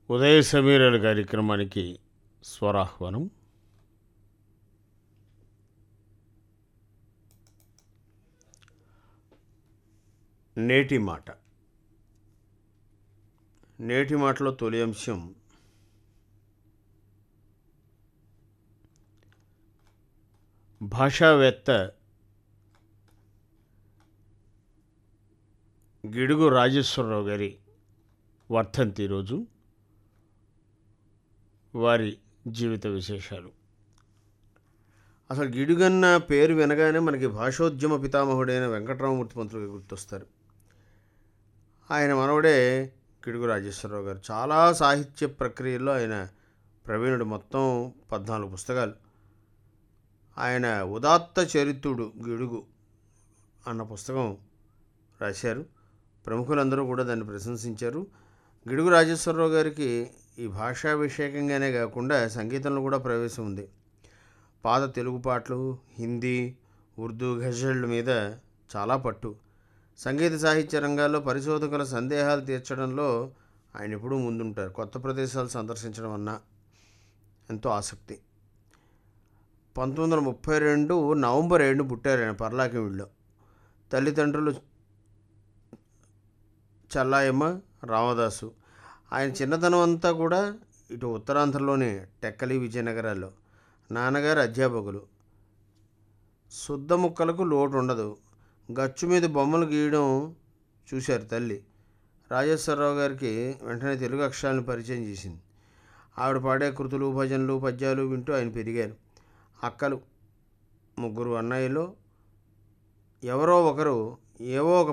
ఉదయ సమీరల కార్యక్రమానికి స్వరాహ్వానం నేటి మాట నేటి మాటలో తొలి అంశం భాషావేత్త గిడుగు రాజేశ్వరరావు గారి వర్ధంతి రోజు వారి జీవిత విశేషాలు అసలు గిడుగన్న పేరు వినగానే మనకి భాషోద్యమ పితామహుడైన వెంకటరామమూర్తి పంతులు గుర్తొస్తారు ఆయన మనవడే గిడుగు రాజేశ్వరరావు గారు చాలా సాహిత్య ప్రక్రియల్లో ఆయన ప్రవీణుడు మొత్తం పద్నాలుగు పుస్తకాలు ఆయన ఉదాత్త చరిత్రుడు గిడుగు అన్న పుస్తకం రాశారు ప్రముఖులందరూ కూడా దాన్ని ప్రశంసించారు గిడుగు రాజేశ్వరరావు గారికి ఈ భాషా విషయకంగానే కాకుండా సంగీతంలో కూడా ప్రవేశం ఉంది పాత తెలుగు పాటలు హిందీ ఉర్దూ గజళ్ళ మీద చాలా పట్టు సంగీత సాహిత్య రంగాల్లో పరిశోధకుల సందేహాలు తీర్చడంలో ఆయన ఎప్పుడూ ముందుంటారు కొత్త ప్రదేశాలు సందర్శించడం అన్నా ఎంతో ఆసక్తి పంతొమ్మిది వందల ముప్పై రెండు నవంబర్ ఏడును పుట్టారు ఆయన పర్లాకివిడిలో తల్లిదండ్రులు చల్లాయమ్మ రామదాసు ఆయన చిన్నతనం అంతా కూడా ఇటు ఉత్తరాంధ్రలోని టెక్కలి విజయనగరాల్లో నాన్నగారు అధ్యాపకులు శుద్ధ ముక్కలకు లోటు ఉండదు గచ్చు మీద బొమ్మలు గీయడం చూశారు తల్లి రాజేశ్వరరావు గారికి వెంటనే తెలుగు అక్షరాలను పరిచయం చేసింది ఆవిడ పాడే కృతులు భజనలు పద్యాలు వింటూ ఆయన పెరిగారు అక్కలు ముగ్గురు అన్నయ్యలో ఎవరో ఒకరు ఏవో ఒక